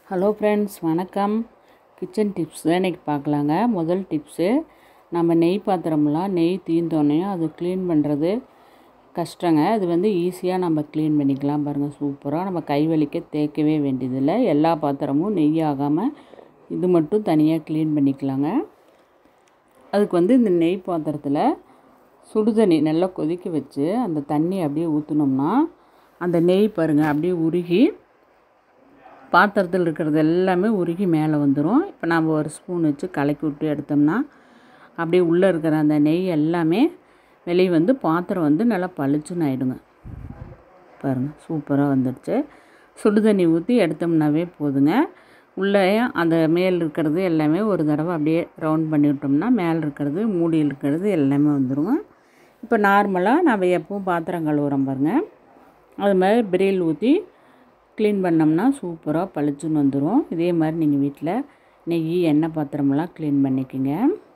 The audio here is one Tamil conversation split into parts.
ஹலோ ஃப்ரெண்ட்ஸ் வணக்கம் கிச்சன் டிப்ஸ் தான் இன்றைக்கி பார்க்கலாங்க முதல் டிப்ஸு நம்ம நெய் பாத்திரம்லாம் நெய் தீர்ந்தோடனையும் அது க்ளீன் பண்ணுறது கஷ்டங்க அது வந்து ஈஸியாக நம்ம க்ளீன் பண்ணிக்கலாம் பாருங்கள் சூப்பராக நம்ம கை வலிக்க தேய்க்கவே வேண்டியதில்லை எல்லா பாத்திரமும் நெய் ஆகாமல் இது மட்டும் தனியாக க்ளீன் பண்ணிக்கலாங்க அதுக்கு வந்து இந்த நெய் பாத்திரத்தில் சுடுதண்ணி நல்லா கொதிக்க வச்சு அந்த தண்ணி அப்படியே ஊற்றினோம்னா அந்த நெய் பாருங்கள் அப்படியே உருகி பாத்திரத்தில் இருக்கிறது எல்லாமே உருகி மேலே வந்துடும் இப்போ நம்ம ஒரு ஸ்பூன் வச்சு கலக்கி விட்டு எடுத்தோம்னா அப்படியே உள்ளே இருக்கிற அந்த நெய் எல்லாமே வெளியே வந்து பாத்திரம் வந்து நல்லா பளிச்சுன்னு ஆகிடுங்க பாருங்கள் சூப்பராக வந்துடுச்சு சுடுதண்ணி ஊற்றி எடுத்தோம்னாவே போதுங்க உள்ளே அந்த மேல் இருக்கிறது எல்லாமே ஒரு தடவை அப்படியே ரவுண்ட் பண்ணி விட்டோம்னா மேலே இருக்கிறது மூடியில் இருக்கிறது எல்லாமே வந்துடும் இப்போ நார்மலாக நம்ம எப்பவும் பாத்திரம் கழுவுறோம் பாருங்கள் அது மாதிரி பிரில் ஊற்றி க்ளீன் பண்ணோம்னா சூப்பராக பளிச்சுன்னு வந்துடும் இதே மாதிரி நீங்கள் வீட்டில் நெய் எண்ணெய் பாத்திரமெல்லாம் க்ளீன் பண்ணிக்கோங்க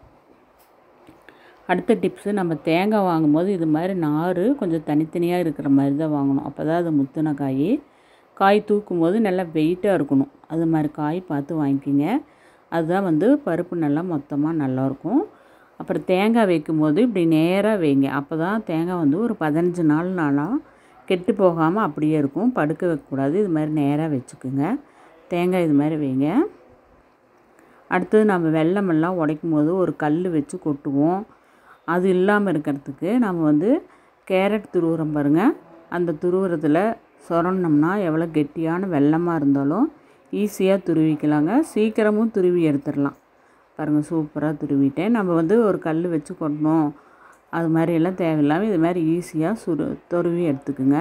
அடுத்த டிப்ஸு நம்ம தேங்காய் வாங்கும்போது இது மாதிரி நார் கொஞ்சம் தனித்தனியாக இருக்கிற மாதிரி தான் வாங்கணும் அப்போ தான் அது முத்தின காய் காய் தூக்கும் போது நல்லா வெயிட்டாக இருக்கணும் அது மாதிரி காய் பார்த்து வாங்கிக்கிங்க அதுதான் வந்து பருப்பு நல்லா மொத்தமாக நல்லாயிருக்கும் அப்புறம் தேங்காய் வைக்கும்போது இப்படி நேராக வைங்க அப்போ தான் தேங்காய் வந்து ஒரு பதினஞ்சு நாள் நாளாக கெட்டு போகாமல் அப்படியே இருக்கும் படுக்க வைக்கக்கூடாது இது மாதிரி நேராக வச்சுக்குங்க தேங்காய் இது மாதிரி வைங்க அடுத்தது நம்ம வெள்ளமெல்லாம் உடைக்கும் போது ஒரு கல் வச்சு கொட்டுவோம் அது இல்லாமல் இருக்கிறதுக்கு நம்ம வந்து கேரட் துருவுறம் பாருங்கள் அந்த துருவுறத்தில் சொரணும்னா எவ்வளோ கெட்டியான வெள்ளமாக இருந்தாலும் ஈஸியாக துருவிக்கலாங்க சீக்கிரமும் துருவி எடுத்துடலாம் பாருங்கள் சூப்பராக துருவிட்டேன் நம்ம வந்து ஒரு கல் வச்சு கொட்டணும் அது மாதிரியெல்லாம் தேவையில்லாமல் இது மாதிரி ஈஸியாக சுரு துருவி எடுத்துக்குங்க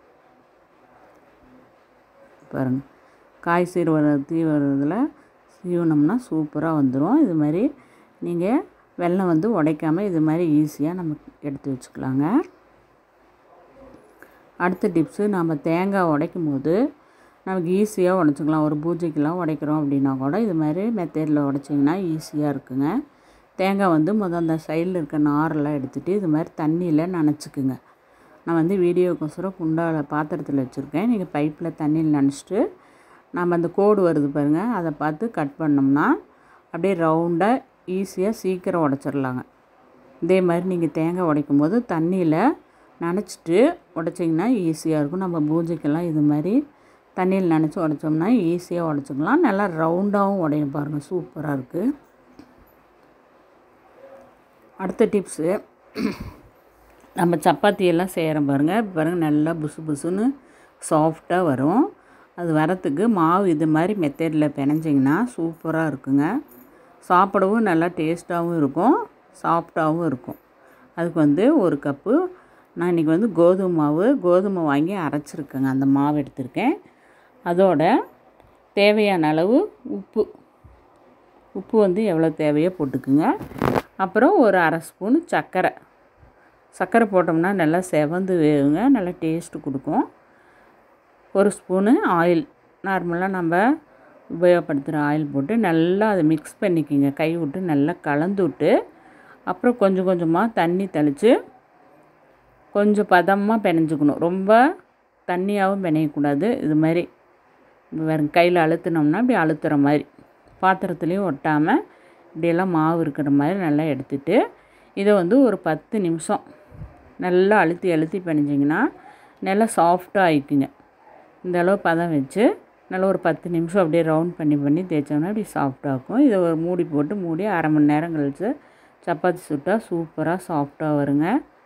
பாருங்கள் காய் சீர்வர தீவரத்தில் சீவனம்னா சூப்பராக வந்துடும் இது மாதிரி நீங்கள் வெள்ளம் வந்து உடைக்காமல் இது மாதிரி ஈஸியாக நம்ம எடுத்து வச்சுக்கலாங்க அடுத்த டிப்ஸு நம்ம தேங்காய் உடைக்கும் போது நமக்கு ஈஸியாக உடச்சிக்கலாம் ஒரு பூஜைக்கெலாம் உடைக்கிறோம் அப்படின்னா கூட இது மாதிரி மெத்தேடில் உடைச்சிங்கன்னா ஈஸியாக இருக்குங்க தேங்காய் வந்து முதல் அந்த சைடில் இருக்க நாரெல்லாம் எடுத்துகிட்டு இது மாதிரி தண்ணியில் நனச்சிக்குங்க நான் வந்து வீடியோக்கோசரம் குண்டாவில் பாத்திரத்தில் வச்சுருக்கேன் நீங்கள் பைப்பில் தண்ணியில் நனைச்சிட்டு நம்ம அந்த கோடு வருது பாருங்கள் அதை பார்த்து கட் பண்ணோம்னா அப்படியே ரவுண்டாக ஈஸியாக சீக்கிரம் உடச்சிடலாங்க இதே மாதிரி நீங்கள் தேங்காய் உடைக்கும் போது தண்ணியில் நனைச்சிட்டு உடைச்சிங்கன்னா ஈஸியாக இருக்கும் நம்ம பூஜைக்கெல்லாம் இது மாதிரி தண்ணியில் நனைச்சி உடைச்சோம்னா ஈஸியாக உடச்சிக்கலாம் நல்லா ரவுண்டாகவும் உடையும் பாருங்கள் சூப்பராக இருக்குது அடுத்த டிப்ஸு நம்ம சப்பாத்தியெல்லாம் செய்கிறோம் பாருங்கள் பாருங்கள் நல்லா புசு புசுன்னு சாஃப்டாக வரும் அது வரத்துக்கு மாவு இது மாதிரி மெத்தடில் பிணைஞ்சிங்கன்னா சூப்பராக இருக்குங்க சாப்பிடவும் நல்லா டேஸ்ட்டாகவும் இருக்கும் சாஃப்டாகவும் இருக்கும் அதுக்கு வந்து ஒரு கப்பு நான் இன்றைக்கி வந்து கோதுமை மாவு கோதுமை வாங்கி அரைச்சிருக்கேங்க அந்த மாவு எடுத்திருக்கேன் அதோட தேவையான அளவு உப்பு உப்பு வந்து எவ்வளோ தேவையோ போட்டுக்குங்க அப்புறம் ஒரு அரை ஸ்பூன் சர்க்கரை சர்க்கரை போட்டோம்னா நல்லா செவந்து வேகுங்க நல்லா டேஸ்ட்டு கொடுக்கும் ஒரு ஸ்பூனு ஆயில் நார்மலாக நம்ம உபயோகப்படுத்துகிற ஆயில் போட்டு நல்லா அதை மிக்ஸ் பண்ணிக்கிங்க கை விட்டு நல்லா கலந்து விட்டு அப்புறம் கொஞ்சம் கொஞ்சமாக தண்ணி தெளித்து கொஞ்சம் பதமாக பிணைஞ்சிக்கணும் ரொம்ப தண்ணியாகவும் பிணையக்கூடாது இது மாதிரி வேறு கையில் அழுத்தினோம்னா இப்படி அழுத்துகிற மாதிரி பாத்திரத்துலேயும் ஒட்டாமல் இப்படியெல்லாம் மாவு இருக்கிற மாதிரி நல்லா எடுத்துட்டு இதை வந்து ஒரு பத்து நிமிஷம் நல்லா அழுத்தி அழுத்தி பிணைஞ்சிங்கன்னா நல்லா சாஃப்டாக ஆயிக்குங்க இந்த அளவு பதம் வச்சு நல்லா ஒரு பத்து நிமிஷம் அப்படியே ரவுண்ட் பண்ணி பண்ணி தேய்ச்சோம்னா அப்படி சாஃப்டாக இருக்கும் இதை ஒரு மூடி போட்டு மூடி அரை மணி நேரம் கழித்து சப்பாத்தி சுட்டால் சூப்பராக சாஃப்டாக வருங்க